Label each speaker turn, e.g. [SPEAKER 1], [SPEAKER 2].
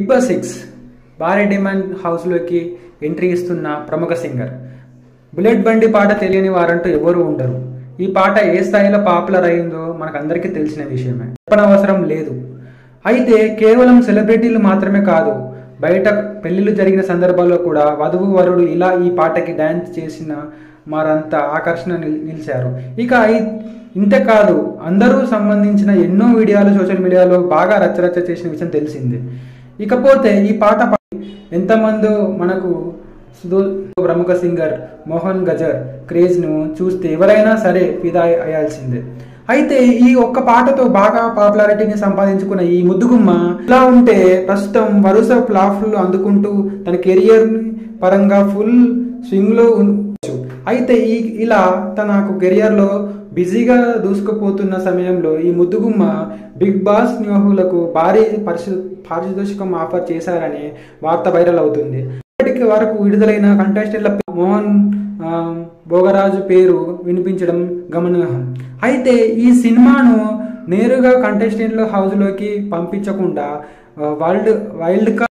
[SPEAKER 1] big Boss six భారీ demand హౌస్లోకి entry ఇస్తున్న ప్రముఖ సింగర్ బుల్లెట్ బండి పాట తెలియని వారంటూ ఎవరు ఉండరు ఈ పాట ఏ స్థాయిలో పాపులర్ అయిందో మనకందరికీ తెలిసిన విషయమే చెప్పనవసరం లేదు అయితే కేవలం సెలబ్రిటీలు మాత్రమే కాదు బయట పెళ్లిళ్ళు జరిగిన సందర్భాల్లో కూడా వధువు వరుడు ఇలా ఈ పాటకి డ్యాన్స్ చేసిన మరంతా ఆకర్షణ నిల్- నిలిచారు ఇక ఐ- ఇంతే కాదు అందరూ సంబంధించిన ఎన్నో వీడియోలు సోషల్ మీడియాలో బాగా రచ్చరచ్చ చేసిన విషయం తెలిసిందే ఇకపోతే ఈ పాట పా- ఎంతమందో మనకు సుదో- ప్రముఖ సింగర్ మోహన్ గజర్ క్రేజ్ను చూస్తే ఎవరైనా సరే ఫిదా అయ్యాల్సిందే అయితే ఈ ఒక్క పాటతో బాగా పాపులారిటీని సంపాదించుకున్న ఈ ముద్దుగుమ్మ ఇలా ఉంటే ప్రస్తుతం వరుస ఫ్లాఫ్లు అందుకుంటూ తన కెరియర్ పరంగా ఫుల్ స్వింగ్లో ఉండొచ్చు అయితే ఈ ఇలా తనకు కెరియర్లో బిజీగా దూసుకుపోతున్న సమయంలో ఈ ముద్దుగుమ్మ బిగ్ బాస్ న్యూహులకు భారీ పరిశు పారితోషికం ఆఫర్ చేశారని వార్త వైరల్ అవుతుంది ఇప్పటికి వరకు విడుదలైన కంటెస్టెంట్ల మోహన్ ఆ, భోగరాజు పేరు వినిపించడం గమనార్హం అయితే ఈ సినిమాను నేరుగా కంటెస్టెంట్ల హౌస్లోకి పంపించకుండా ఆ, వరల్డ్ వైల్డ్ కార్డ్